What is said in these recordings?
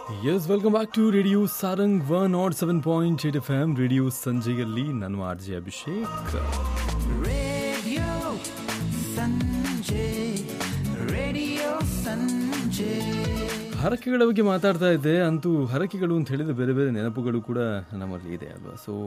S welcome back to radio Sarang one naught seven point eight F M radio ಸಂಜೆಯಲ್ಲಿ ನಾನು R J Abhishek Radio Sanjay, Radio Sanjay. ಹರಕೆಗಳ ಬಗ್ಗೆ ಮಾತಾಡ್ತಾ ಇದ್ದೆ ಅಂತೂ ಹರಕೆಗಳು ಅಂತ ಹೇಳಿದ್ರೆ ಬೇರೆ ಬೇರೆ ನೆನಪುಗಳು ಕೂಡ ನಮ್ಮಲ್ಲಿ ಇದೆ ಅಲ್ವಾ ಸೊ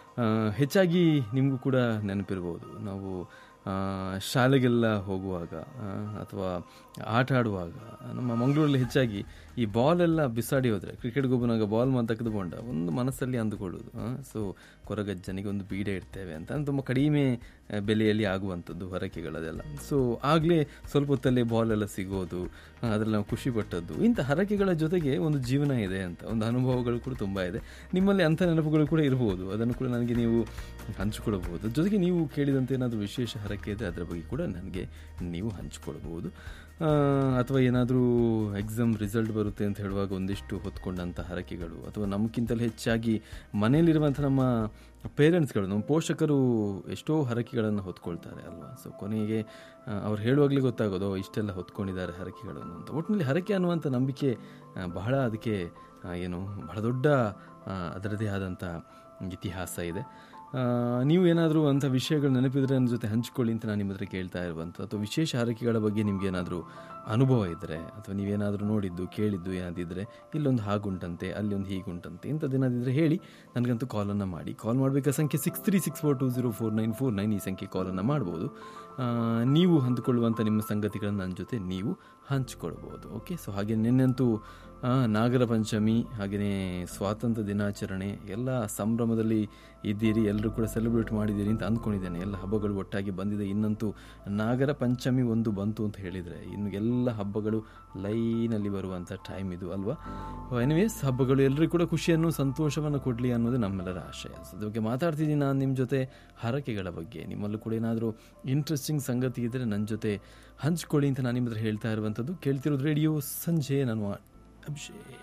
ಹೆಚ್ಚಾಗಿ ನಿಮಗೂ ಕೂಡ ನೆನಪಿರ್ಬೋದು ನಾವು ಆ, ಶಾಲೆಗೆಲ್ಲ ಹೋಗುವಾಗ ಆ, ಅಥವಾ ಆಟ ಆಡುವಾಗ ನಮ್ಮ ಮಂಗಳೂರಲ್ಲಿ ಹೆಚ್ಚಾಗಿ ಈ ಬಾಲ್ ಎಲ್ಲ ಬಿಸಾಡಿ ಹೋದ್ರೆ ಕ್ರಿಕೆಟ್ಗೆ ಹೋಗುವಾಗ ಬಾಲ್ ಮಾತು ತೆಗೆದುಕೊಂಡ ಒಂದು ಮನಸ್ಸಲ್ಲಿ ಅಂದುಕೊಳ್ಳೋದು ಸೊ ಕೊರಗಜ್ಜನಿಗೆ ಒಂದು ಬೀಡೆ ಇಡ್ತೇವೆ ಅಂತ ಅಂದ್ರೆ ತುಂಬ ಕಡಿಮೆ ಆ, ಬೆಲೆಯಲ್ಲಿ ಆಗುವಂಥದ್ದು ಹರಕೆಗಳದೆಲ್ಲ ಸೊ ಆಗಲೇ ಸ್ವಲ್ಪ ಹೊತ್ತಲ್ಲೇ ಬಾಲ್ ಎಲ್ಲ ಸಿಗೋದು ಆ, ಅದ್ರಲ್ಲಿ ನಾವು ಖುಷಿ ಪಟ್ಟದ್ದು ಇಂಥ ಹರಕೆಗಳ ಜೊತೆಗೆ ಒಂದು ಜೀವನ ಇದೆ ಅಂತ ಒಂದು ಅನುಭವಗಳು ಕೂಡ ತುಂಬ ಇದೆ ನಿಮ್ಮಲ್ಲಿ ಅಂಥ ನೆನಪುಗಳು ಕೂಡ ಇರಬಹುದು ಅದನ್ನು ಕೂಡ ನನಗೆ ನೀವು ಹಂಚಿಕೊಳ್ಬಹುದು ಜೊತೆಗೆ ನೀವು ಕೇಳಿದಂತೆ ಏನಾದರೂ ವಿಶೇಷ ಹರಕೆ ಇದೆ ಅದರ ಬಗ್ಗೆ ಕೂಡ ನನಗೆ ನೀವು ಹಂಚಿಕೊಳ್ಬಹುದು ಆ, ಅಥವಾ ಏನಾದರೂ ಎಕ್ಸಾಮ್ ರಿಸಲ್ಟ್ ಬರುತ್ತೆ ಅಂತ ಹೇಳುವಾಗ ಒಂದಿಷ್ಟು ಹೊತ್ಕೊಂಡಂಥ ಹರಕೆಗಳು ಅಥವಾ ನಮಗಿಂತಲೂ ಹೆಚ್ಚಾಗಿ ಮನೆಯಲ್ಲಿರುವಂಥ ನಮ್ಮ ಪೇರೆಂಟ್ಸ್ಗಳು ನಮ್ಮ ಪೋಷಕರು ಎಷ್ಟೋ ಹರಕೆಗಳನ್ನು ಹೊತ್ಕೊಳ್ತಾರೆ ಅಲ್ವಾ ಸೊ ಕೊನೆಗೆ ಆ, ಅವ್ರು ಹೇಳುವಾಗಲೇ ಗೊತ್ತಾಗೋದು "ಓ, ಇಷ್ಟೆಲ್ಲ ಹೊತ್ಕೊಂಡಿದ್ದಾರೆ ಹರಕೆಗಳನ್ನು ಅಂತ ಒಟ್ಟಿನಲ್ಲಿ ಹರಕೆ ಅನ್ನುವಂಥ ನಂಬಿಕೆ ಆ, ಬಹಳ ಅದಕ್ಕೆ ಆ, ಏನು ಬಹಳ ದೊಡ್ಡ ಆ, ಅದರದೇ ಆದಂಥ ಇತಿಹಾಸ ಇದೆ ಆ, ನೀವು ಏನಾದರೂ ಅಂಥ ವಿಷಯಗಳು ನೆನಪಿದ್ರೆ ನನ್ನ ಜೊತೆ ಹಂಚ್ಕೊಳ್ಳಿ ಅಂತ ನಾನು ನಿಮ್ಮ ಹತ್ರ ಕೇಳ್ತಾ ಇರುವಂಥ ಅಥವಾ ವಿಶೇಷ ಹರಕೆಗಳ ಬಗ್ಗೆ ನಿಮ್ಗೆ ಏನಾದರೂ ಅನುಭವ ಇದ್ದರೆ ಅಥವಾ ನೀವೇನಾದರೂ ನೋಡಿದ್ದು ಕೇಳಿದ್ದು ಏನಾದಿದ್ದರೆ ಇಲ್ಲೊಂದು ಹಾಗುಂಟಂತೆ ಅಲ್ಲಿ ಒಂದು ಹೀಗುಂಟಂತೆ ಇಂಥದ್ದೇನಾದಿದ್ರೆ ಹೇಳಿ ನನಗಂತೂ ಕಾಲನ್ನು ಮಾಡಿ ಕಾಲ್ ಮಾಡಬೇಕಾದ ಸಂಖ್ಯೆ six three six four two zero four nine four nine ಈ ಸಂಖ್ಯೆ ಕಾಲನ್ನು ಮಾಡ್ಬೋದು ಆ, ನೀವು ಹಂಚಿಕೊಳ್ಳುವಂಥ ನಿಮ್ಮ ಸಂಗತಿಗಳನ್ನು ನನ್ನ ಜೊತೆ ನೀವು ಹಂಚಿಕೊಳ್ಬೋದು ಓಕೆ ಸೊ ಹಾಗೆ ನಿನ್ನೆಂತೂ ಆ, ನಾಗರ ಪಂಚಮಿ ಹಾಗೆಯೇ ಸ್ವಾತಂತ್ರ್ಯ ದಿನಾಚರಣೆ ಎಲ್ಲ ಸಂಭ್ರಮದಲ್ಲಿ ಇದ್ದೀರಿ ಎಲ್ಲರೂ ಕೂಡ ಸೆಲೆಬ್ರೇಟ್ ಮಾಡಿದ್ದೀರಿ ಅಂತ ಅಂದ್ಕೊಂಡಿದ್ದೇನೆ ಎಲ್ಲ ಹಬ್ಬಗಳು ಒಟ್ಟಾಗಿ ಬಂದಿದೆ ಇನ್ನಂತೂ ನಾಗರ ಪಂಚಮಿ ಒಂದು ಬಂತು ಅಂತ ಹೇಳಿದರೆ ಇನ್ನು ಎಲ್ಲ ಹಬ್ಬಗಳು ಲೈನಲ್ಲಿ ಬರುವಂಥ ಟೈಮ್ ಇದು ಅಲ್ವಾ ಎನಿವೇಸ್ ಹಬ್ಬಗಳು ಎಲ್ಲರಿಗೂ ಕೂಡ ಖುಷಿಯನ್ನು ಸಂತೋಷವನ್ನು ಕೊಡಲಿ ಅನ್ನೋದು ನಮ್ಮೆಲ್ಲರ ಆಶಯ ಸೊ ಅದ್ರ ಬಗ್ಗೆ ಮಾತಾಡ್ತಿದ್ದೀನಿ ನಾನು ನಿಮ್ಮ ಜೊತೆ ಹರಕೆಗಳ ಬಗ್ಗೆ ನಿಮ್ಮಲ್ಲೂ ಕೂಡ ಏನಾದರೂ ಇಂಟ್ರೆಸ್ಟಿಂಗ್ ಸಂಗತಿ ಇದ್ದರೆ ನನ್ನ ಜೊತೆ ಹಂಚ್ಕೊಳ್ಳಿ ಅಂತ ನಾನು ನಿಮ್ಮ ಹತ್ರ ಹೇಳ್ತಾ ಇರುವಂಥದ್ದು ಕೇಳ್ತಿರೋದು ರೇಡಿಯೋ ಸಂಜೆ ನಾನು ಅಭಿಷೇಕ್